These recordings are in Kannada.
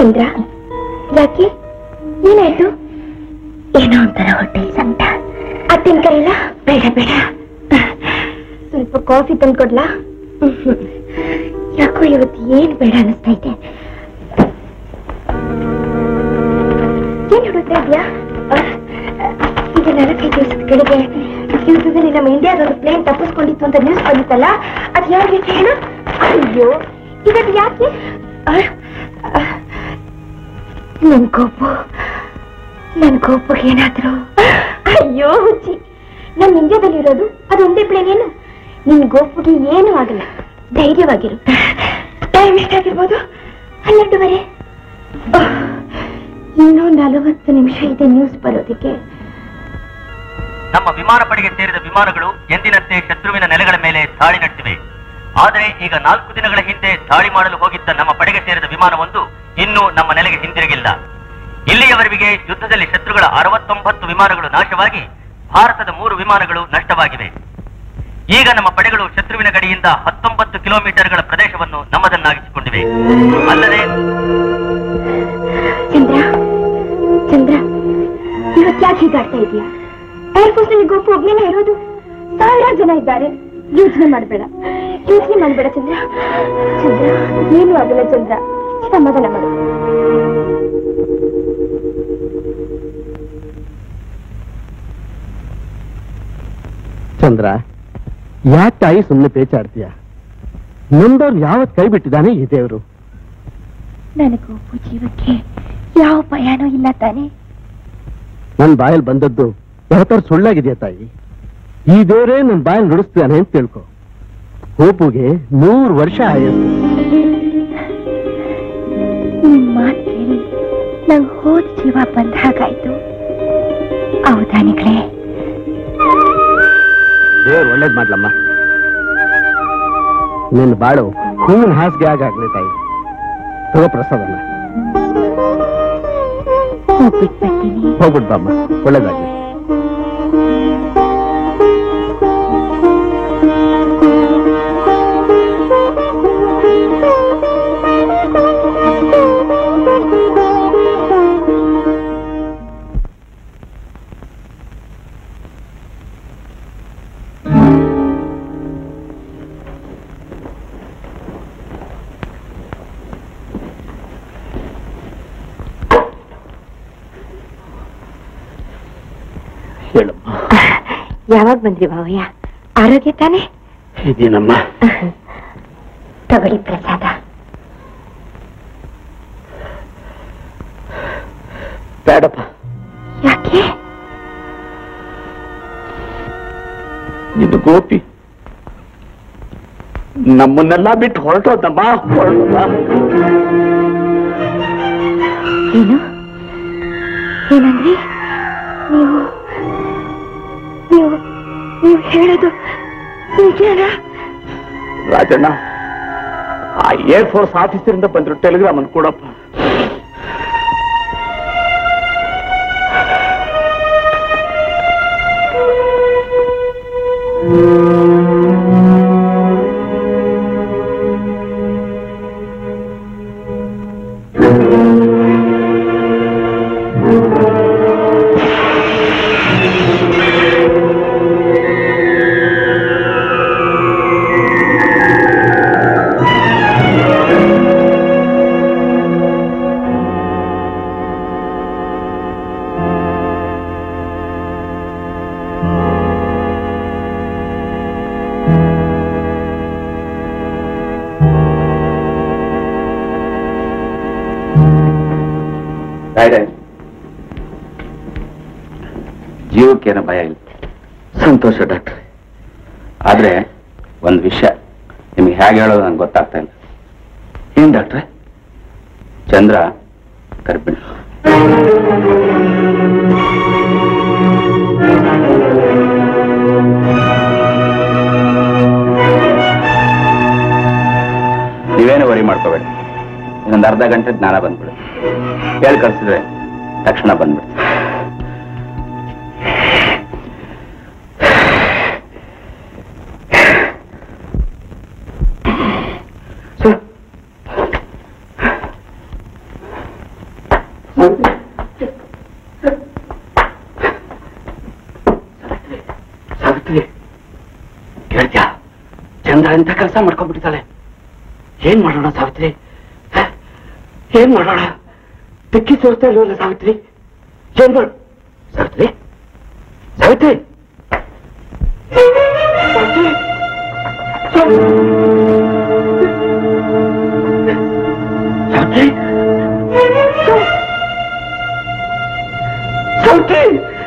ಚಂದ್ರ ಯಾಕೆ ಏನಾಯ್ತು ಏನೋ ಒಂಥರ ಹೊಟ್ಟೆ ಸಂತ ಅತ್ತಿನ ಕರೆಲ್ಲ ಬೇಡ ಬೇಡ ಸ್ವಲ್ಪ ಕಾಫಿ ತಂದ್ಕೊಡ್ಲಾ ಯಾಕೋ ಇವತ್ತು ಏನ್ ಬೇಡ ಅನಿಸ್ತಾ ಇದೆ ಏನ್ ಹುಡುಕ್ತಾ ಇದ್ಯಾ ಈಗ ನಾಲ್ಕೈದು ದಿವಸದ ಕೆಳಗೆ ಯುದ್ಧದಲ್ಲಿ ನಮ್ಮ ಇಂಡಿಯಾದೊಂದು ಪ್ಲೇನ್ ತಪ್ಪಿಸ್ಕೊಂಡಿತ್ತು ಅಂತ ನ್ಯೂಸ್ ಬಂದಿತ್ತಲ್ಲ ಅದು ಯಾರಿಗೆ ಹೇಳು ಅಯ್ಯೋ ಇವತ್ತು ಯಾಕೆ ಆ, ಆ, ನನ್ ಕೋಪು ನನ್ ಕೋಪಗೆ ಏನಾದ್ರು ಅಯ್ಯೋ ಹುಚ್ಚಿ ನಮ್ ಇಂಡಿಯಾದಲ್ಲಿರೋದು ಅದೊಂದೇ ಪ್ಲೇನ್ ಏನು ನಿನ್ ಗೋಪುಗೆ ಏನೂ ಆಗಲ್ಲ ಧೈರ್ಯವಾಗಿರು ಟೈಮ್ ಎಷ್ಟಾಗಿರ್ಬೋದು ಹನ್ನೆರಡುವರೆ ಆಹ್, ಇನ್ನೂ ನಲವತ್ತು ನಿಮಿಷ ಇದೆ ನ್ಯೂಸ್ ಬರೋದಕ್ಕೆ ನಮ್ಮ ವಿಮಾನ ಪಡೆಗೆ ಸೇರಿದ ವಿಮಾನಗಳು ಎಂದಿನಂತೆ ಶತ್ರುವಿನ ನೆಲೆಗಳ ಮೇಲೆ ದಾಳಿ ನಡೆಸಿವೆ ಆದರೆ ಈಗ ನಾಲ್ಕು ದಿನಗಳ ಹಿಂದೆ ದಾಳಿ ಮಾಡಲು ಹೋಗಿದ್ದ ನಮ್ಮ ಪಡೆಗೆ ಸೇರಿದ ವಿಮಾನವೊಂದು ಇನ್ನೂ ನಮ್ಮ ನೆಲೆಗೆ ಹಿಂದಿರುಗಿಲ್ಲ ಇಲ್ಲಿಯವರೆಗೆ ಯುದ್ಧದಲ್ಲಿ ಶತ್ರುಗಳ ಅರವತ್ತೊಂಬತ್ತು ವಿಮಾನಗಳು ನಾಶವಾಗಿ ಭಾರತದ ಮೂರು ವಿಮಾನಗಳು ನಷ್ಟವಾಗಿವೆ ಈಗ ನಮ್ಮ ಪಡೆಗಳು ಶತ್ರುವಿನ ಗಡಿಯಿಂದ ಹತ್ತೊಂಬತ್ತು ಕಿಲೋಮೀಟರ್ಗಳ ಪ್ರದೇಶವನ್ನು ನಮ್ಮದನ್ನಾಗಿಸಿಕೊಂಡಿವೆ ಅಲ್ಲದೆ ಚಂದ್ರ ಚಂದ್ರ ಇವತ್ತು ಯಾಕೆ ಹೀಗಾಡ್ತಾ ಇದೀಯಾ ಏರ್ಫೋರ್ಸ್ ನಲ್ಲಿ ಗೋಪು ಒಬ್ನೇನೆ ಇರೋದು ಸಾವಿರಾರು ಜನ ಇದ್ದಾರೆ ಯೋಚನೆ ಮಾಡಬೇಡ ಯೋಚನೆ ಮಾಡಬೇಡ ಚಂದ್ರ ಚಂದ್ರ ಏನು ಆಗಲ್ಲ ಚಂದ್ರ ಸಮಾಧಾನ ಮಾಡು ಚಂದ್ರ ಯಾಕೆ ತಾಯಿ ಸುಮ್ಮನೆ ಪೇಚಾಡ್ತೀಯ ನಮ್ದವ್ರು ಯಾವತ್ ಕೈ ಬಿಟ್ಟಿದ್ದಾನೆ ಈ ದೇವರು ನನಗೂ ಜೀವಕ್ಕೆ ಯಾವ ಭಯನೂ ಇಲ್ಲ ತಾನೆ ನನ್ ಬಾಯಲ್ಲಿ ಬಂದದ್ದು ಯಾವತ್ತಾರ ಸುಳ್ಳಾಗಿದೆಯಾ ತಾಯಿ ಈ ದೇವರೇ ನನ್ ಬಾಯಲ್ಲಿ ನುಡಿಸ್ತಾನೆ ಅಂತ ತಿಳ್ಕೊ ಹೋಪುಗೆ ನೂರು ವರ್ಷ ಆಯಸ್ಸು ನಿಮ್ ಮಾತು ಕೇಳಿ ನಂಗೆ ಹೋದ ಜೀವ ಬಂದ ಹಾಗಾಯ್ತು ಹೌದಾನಿಗಳೇ ದೇವ್ರು ಒಳ್ಳೇದ್ ಮಾಡ್ಲಮ್ಮ ನಿನ್ ಬಾಳು ಹೂವಿನ ಹಾಸಿಗೆ ಆಗಾಗ್ಲಿ ತಾಯಿ ತಗೋ ಪ್ರಸಾದನ ಹೋಗ್ಬಿಟ್ಟು ಬರ್ತೀನಿ ಹೋಗ್ಬಿಟ್ ಬಾಮ್ಮ ಒಳ್ಳೇದಾಗ್ಲಿ ಹೇಳಮ್ಮ ಯಾವಾಗ ಬಂದ್ರಿ ಭಾವಯ್ಯ ಆರೋಗ್ಯ ತಾನೆ ಇದೀನಮ್ಮ ತಗೊಳ್ಳಿ ಪ್ರಸಾದ ಬೇಡಪ್ಪ ಯಾಕೆ ಇದು ಗೋಪಿ ನಮ್ಮನ್ನೆಲ್ಲ ಬಿಟ್ಟು ಹೊರಟೋದಮ್ಮ ಹೊರಟೋದ ಏನು ಏನಂದ್ರಿ ನೀವು ನೀವು ನೀವು ಹೇಳೋದು ನಿಜನಾ ರಾಜಣ್ಣ ಆ ಏರ್ ಫೋರ್ಸ್ ಆಫೀಸರಿಂದ ಬಂದ್ರು ಟೆಲಿಗ್ರಾಮ್ ಅನ್ನು ಕೊಡಪ್ಪ ಜೀವಕ್ಕೇನು ಭಯ ಇಲ್ಲ ಸಂತೋಷ ಡಾಕ್ಟರ್ ಆದ್ರೆ ಒಂದು ವಿಷಯ ನಿಮ್ಗೆ ಹೇಗೆ ಹೇಳೋದು ನಂಗೆ ಗೊತ್ತಾಗ್ತಾ ಇಲ್ಲ ಏನ್ ಡಾಕ್ಟ್ರೆ ಚಂದ್ರ ಗರ್ಭಿಣಿ ನೀವೇನು ವರಿ ಮಾಡ್ಕೋಬೇಡಿ ಇನ್ನೊಂದು ಅರ್ಧ ಗಂಟೆ ಜ್ಞಾನ ಬಂದ್ಬಿಡು ಹೇಳಿ ಕಳ್ಸಿದ್ರೆ ತಕ್ಷಣ ಬಂದ್ಬಿಡ್ತು ಎಂತ ಕೆಲಸ ಮಾಡ್ಕೊಂಡ್ಬಿಟ್ಟಿದ್ದಾಳೆ ಏನ್ ಮಾಡೋಣ ಸಾವಿತ್ರಿ ಹ? ಏನ್ ಮಾಡೋಣ ದಿಕ್ಕಿ ತೋರ್ತಾ ಇಲ್ವಲ್ಲ ಸಾವಿತ್ರಿ ಏನ್ ಮಾಡ ಸಾವಿತ್ರಿ ಸಾವಿತ್ರಿ ಸಾವಿತ್ರಿ ಸಾವಿತ್ರಿ ಸಾವಿತ್ರಿ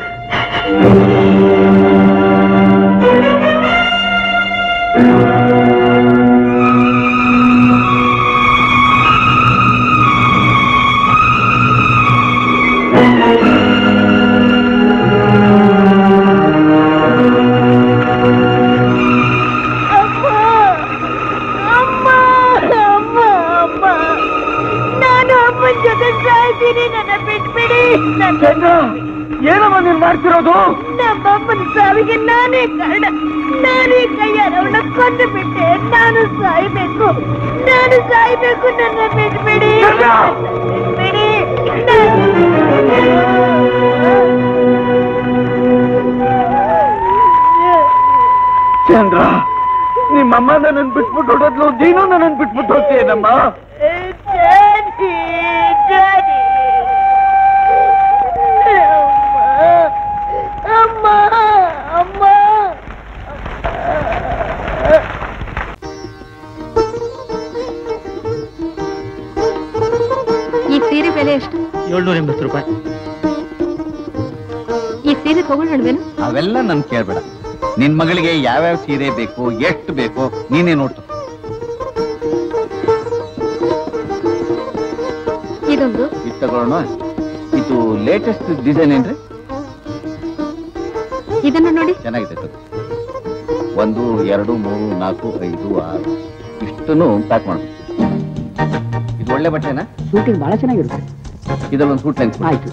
ಅಮ್ಮ ಅಮ್ಮ ಅಮ್ಮ ನಾನು ಅಮ್ಮನ ಜೊತೆ ಸಾಯ್ತೀನಿ ನನ್ನ ಬಿಟ್ಬಿಡಿ ನನ್ನ ಚಂದ್ರ ಏನಮ್ಮ ನೀನ್ ಮಾಡ್ತಿರೋದು ನಮ್ಮಮ್ಮನ ಸಾವಿಗೆ ನಾನೇ ಕಾರಣ ನಾನೇ ಕೈಯಾರ ಅವಳ ಕೊಂದು ಬಿಟ್ಟೆ ನಾನು ಸಾಯ್ಬೇಕು ನಾನು ಸಾಯ್ಬೇಕು ನನ್ನ ಬಿಟ್ಬಿಡಿ ಚಂದ್ರ! ಬಿಟ್ಬಿಡಿ ಚಂದ್ರ ನಿಮ್ಮಮ್ಮ ನನ್ನ ಬಿಟ್ಬಿಟ್ಟು ಹೊಡೋದ್ಲು ನೀನು ನನ್ನ ಬಿಟ್ಬಿಟ್ಟು ಹೋಗ್ತೀಯನಮ್ಮ ಡ್ಯಾಡಿ ಡ್ಯಾಡಿ ಅಮ್ಮ ಅಮ್ಮ ಈ ಸೀರೆ ಬೆಲೆ ಎಷ್ಟು ಏಳ್ನೂರ ಎಂಬತ್ತು ರೂಪಾಯಿ ಈ ಸೀರೆ ತಗೊಂಡ್ಬೇನು ಅವೆಲ್ಲ ನನ್ ಕೇಳ್ಬೇಡ ನಿನ್ ಮಗಳಿಗೆ ಯಾವ್ಯಾವ ಸೀರೆ ಬೇಕು ಎಷ್ಟು ಬೇಕು ನೀನೇ ನೋಡ್ತು ಇದೊಂದು ಇದು ತಗೊಳ್ಳೋಣ ಇದು ಲೇಟೆಸ್ಟ್ ಡಿಸೈನ್ ಏನ್ರಿ ಇದನ್ನು ನೋಡಿ ಚೆನ್ನಾಗಿದೆ ತಗೋ. ಒಂದು ಎರಡು ಮೂರು ನಾಲ್ಕು ಐದು ಆರು ಇಷ್ಟನ್ನು ಪ್ಯಾಕ್ ಮಾಡು ಇದು ಒಳ್ಳೆ ಬಟ್ಟೆನಾ ಶೂಟಿಂಗ್ ಬಹಳ ಚೆನ್ನಾಗಿರುತ್ತೆ ಇದಲ್ಲೊಂದು ಸೂಟ್ ಲೈನ್ಸ್ ಆಯ್ತು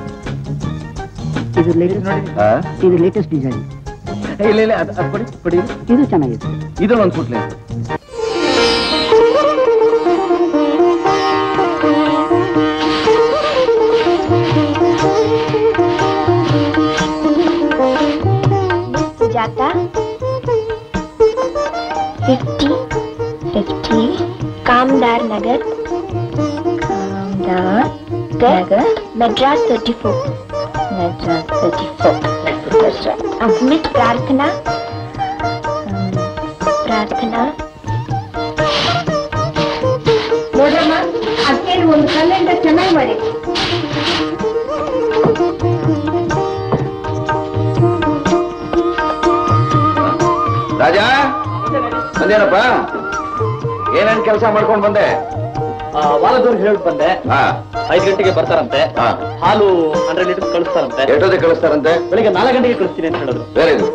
ಇದು ಲೇಟೆಸ್ಟ್ ಇದು ಲೇಟೆಸ್ಟ್ ಡಿಸೈನ್ ಇಲ್ಲ ಇಲ್ಲ ಅದು ಅದು ಕೊಡಿ ಕೊಡಿ ಇದು ಚೆನ್ನಾಗಿದೆ ಇದಲ್ಲೊಂದು suit lines Sujata fifty fifty Kamdar Nagar Kamdar Nagar Madras thirty four Madras thirty four miss Prarthana um, प्रार्थना ನೋಡಮ್ಮ ಅದಕ್ಕೆ ಒಂದು ಕ್ಯಾಲೆಂಡರ್ ಚೆನ್ನಾಗಿ ಮಾಡಿ ರಾಜಾ ಬಂದೇನಪ್ಪ ಏನೇನ್ ಕೆಲಸ ಮಾಡ್ಕೊಂಡ್ ಬಂದೆ ವಾರದವ್ರು ಹೇಳಿ ಬಂದೆ ಹಾ ಐದು ಗಂಟೆಗೆ ಬರ್ತಾರಂತೆ ಹಾ ಹಾಲು ಹಂಡ್ರೆಡ್ ಲೀಟರ್ ಕಳಿಸ್ತಾರಂತೆ ಎಷ್ಟೊತ್ತಿಗೆ ಕಳಿಸ್ತಾರಂತೆ ಬೆಳಿಗ್ಗೆ ನಾಲ್ಕು ಗಂಟೆಗೆ ಕಳಿಸ್ತೀನಿ ಅಂತ ಹೇಳಿದ್ರು ವೆರಿ ಗುಡ್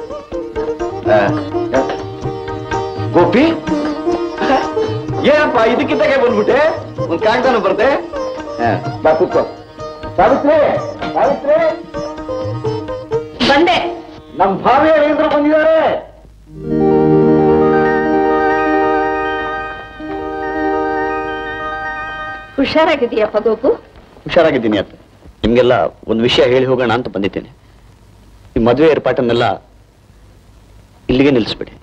ಗೋಪಿ ಏನಪ್ಪ ಇದಕ್ಕಿದ್ದಾಗೆ ಬಂದ್ಬಿಟ್ಟೆ ಒಂದ್ ಕಾಗ್ದಾನು ಬರ್ದೆ ಹಾ, ಬಾ ಕೂತ್ಕೋ ಸಾವಿತ್ರಿ ಸಾವಿತ್ರಿ ಬಂದೆ ನಮ್ ಭಾವಿ ಏನಾದ್ರು ಬಂದಿದ್ದಾರೆ ಹುಷಾರಾಗಿದೆಯಪ್ಪ ಗೋಪು ಹುಷಾರಾಗಿದ್ದೀನಿ ಅತ್ತೆ ನಿಮ್ಗೆಲ್ಲ ಒಂದು ವಿಷಯ ಹೇಳಿ ಹೋಗೋಣ ಅಂತ ಬಂದಿದ್ದೇನೆ ಈ ಮದುವೆ ಏರ್ಪಾಟನ್ನೆಲ್ಲ ಇಲ್ಲಿಗೆ ನಿಲ್ಲಿಸ್ಬಿಡಿ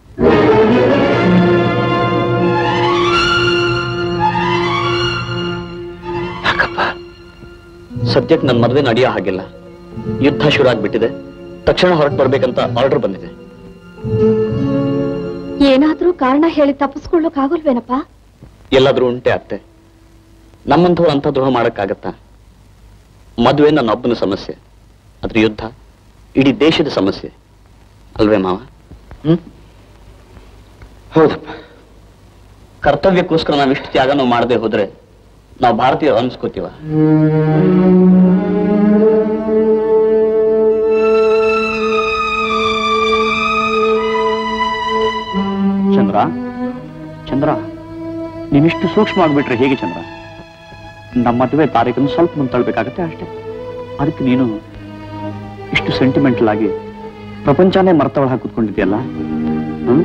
ಯಾಕಪ್ಪ ಸದ್ಯಕ್ಕೆ ನನ್ನ ಮದುವೆ ನಡೆಯೋ ಹಾಗಿಲ್ಲ ಯುದ್ಧ ಶುರು ಆಗ್ಬಿಟ್ಟಿದೆ ತಕ್ಷಣ ಹೊರಟು ಬರ್ಬೇಕಂತ ಆರ್ಡರ್ ಬಂದಿದೆ ಏನಾದ್ರೂ ಕಾರಣ ಹೇಳಿ ತಪ್ಪಿಸ್ಕೊಳ್ಳೋಕ್ ಆಗೋಲ್ವೇನಪ್ಪ ಎಲ್ಲಾದ್ರೂ ಉಂಟೆ ಅತ್ತೆ ನಮ್ಮಂಥವ್ರು ಅಂಥ ದ್ರೋಹ ಮಾಡಕ್ಕಾಗತ್ತಾ ಮದುವೆ ನನ್ನ ಒಬ್ಬನ ಸಮಸ್ಯೆ ಅದ್ರ ಯುದ್ಧ ಇಡೀ ದೇಶದ ಸಮಸ್ಯೆ ಅಲ್ವೇ ಮಾವ ಹ್ಮ್ ಹೌದಪ್ಪ ಕರ್ತವ್ಯಕ್ಕೋಸ್ಕರ ನಾವು ಇಷ್ಟು ತ್ಯಾಗನೂ ಮಾಡದೆ ಹೋದ್ರೆ ನಾವು ಭಾರತೀಯರು ಅನ್ಸ್ಕೋತೀವ ಚಂದ್ರ ಚಂದ್ರ ನೀವಿಷ್ಟು ಸೂಕ್ಷ್ಮ ಆಗ್ಬಿಟ್ರೆ ಹೇಗೆ ಚಂದ್ರ ನಮ್ಮ ಮದುವೆ ತಾರೀಖನ್ನು ಸ್ವಲ್ಪ ಮುಂದೆ ತಳ್ಬೇಕಾಗತ್ತೆ ಅಷ್ಟೇ ಅದಕ್ಕೆ ನೀನು ಇಷ್ಟು ಸೆಂಟಿಮೆಂಟಲ್ ಆಗಿ ಪ್ರಪಂಚನೇ ಮರ್ತವಳ ಹಾಕಿ ಕೂತ್ಕೊಂಡಿದ್ಯಲ್ಲ ಹ್ಮ್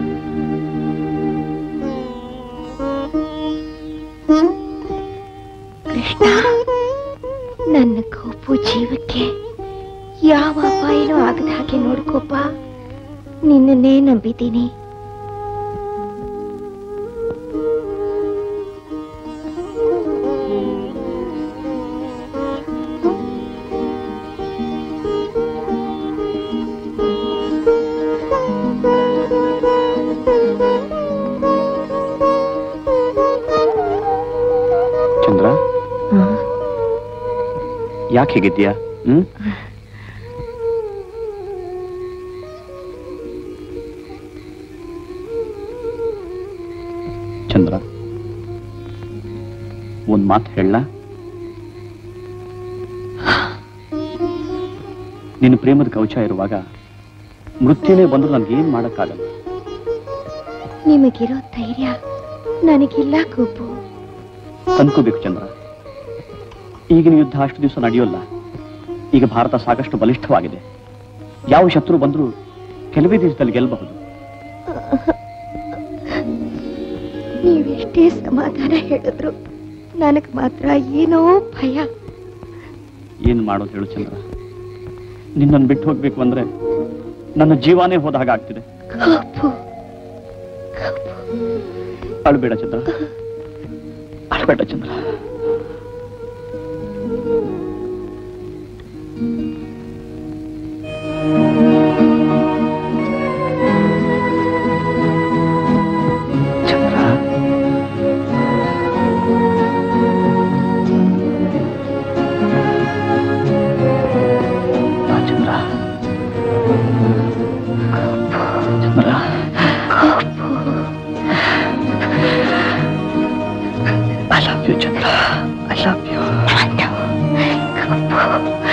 ಕೃಷ್ಣ ನನ್ನ ಕೋಪು ಜೀವಕ್ಕೆ ಯಾವ ಅಪಾಯನೂ ಆಗದ ಹಾಗೆ ನೋಡ್ಕೋಪ ನಿನ್ನನ್ನೇ ನಂಬಿದ್ದೀನಿ ಯಾಕೆ ಹೇಗಿದ್ದೀಯಾ ಹ್ಮ್ ಚಂದ್ರ ಒಂದ್ ಮಾತು ಹೇಳ ನಿನ್ನ ಪ್ರೇಮದ ಕವಚ ಇರುವಾಗ ಮೃತ್ಯುನೇ ಬಂದ್ರು ನನ್ಗೇನ್ ಮಾಡಕ್ಕಾಗಲ್ಲ ನಿಮಗಿರೋ ಧೈರ್ಯ ನನಗಿಲ್ಲ ಗುಬ್ಬು ತಂದ್ಕೋಬೇಕು ಚಂದ್ರ ಈಗಿನ ಯುದ್ಧ ಅಷ್ಟು ದಿವಸ ನಡೆಯೋಲ್ಲ ಈಗ ಭಾರತ ಸಾಕಷ್ಟು ಬಲಿಷ್ಠವಾಗಿದೆ ಯಾವ ಶತ್ರು ಬಂದರೂ ಕೆಲವೇ ದಿವಸದಲ್ಲಿ ಗೆಲ್ಲಬಹುದು ನೀವೆಷ್ಟೇ ಸಮಾಧಾನ ಹೇಳಿದ್ರು ನನಗ್ ಮಾತ್ರ ಏನೋ ಭಯ ಏನ್ ಮಾಡೋದು ಹೇಳು ಚಂದ್ರ ನಿನ್ನನ್ನು ಬಿಟ್ಟು ಹೋಗ್ಬೇಕು ಅಂದ್ರೆ ನನ್ನ ಜೀವಾನೇ ಹೋದ ಹಾಗಾಗ್ತಿದೆ ಗುಬ್ಬು ಅಳ್ಬೇಡ ಚಂದ್ರ ಅಳ್ಬೇಡ ಚಂದ್ರ ಚಂದ್ರ ಬಾ ಚಂದ್ರ ಚಂದ್ರ I love you, Chandra. I love you. ಗುಬ್ಬು